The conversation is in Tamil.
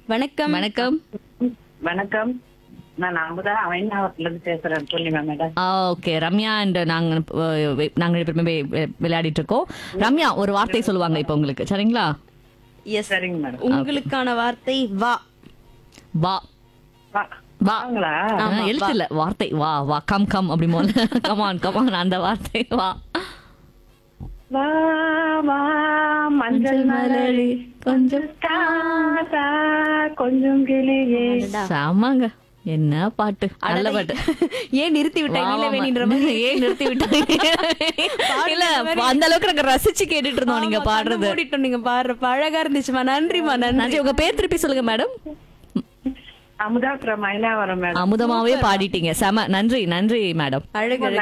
வணக்கம் வணக்கம் வணக்கம் நான் அமுதா அவைநாவத்துல இருந்து பேசுறேன் சொல்லுங்க மேடம் ஓகே ரம்யா அண்ட் நாங்க அஹ், வெ- நாங்க ரெண்டு பேருமே வெ- வெ- விளையாடிட்டு இருக்கோம் ரம்யா ஒரு வார்த்தை சொல்லுவாங்க இப்போ உங்களுக்கு சரிங்களா எஸ் சரிங்க மேடம் உங்களுக்கான வார்த்தை வா வா வா- வா வாங்களா ஆ, எழுத்து இல்ல வார்த்தை வா வா கம் கம் அப்படி போல கமான் கமான் அந்த வார்த்தை வா வா வா மஞ்சள் மலரி கொஞ்சம் காதா கொஞ்சம் கிளியே சாமாங்க என்ன பாட்டு நல்ல பாட்டு ஏன் நிறுத்தி விட்டாங்க வா, இல்ல வா, வேணின்ற வா. மாதிரி ஏன் நிறுத்தி விட்டாங்க இல்ல அந்த அளவுக்கு நாங்க ரசிச்சு கேட்டுட்டு இருந்தோம் நீங்க ஆமா, கண்ணு பாடுறது மூடிட்டோம் நீங்க பாடுறப்ப அழகா இருந்துச்சுமா நன்றிமா நன்றி நன்றி உங்க பேர் திருப்பி சொல்லுங்க madam Amudha from Mayilavaram madam அமுதமாவே பாடிட்டீங்க செம நன்றி நன்றி மேடம் அழகு அழகு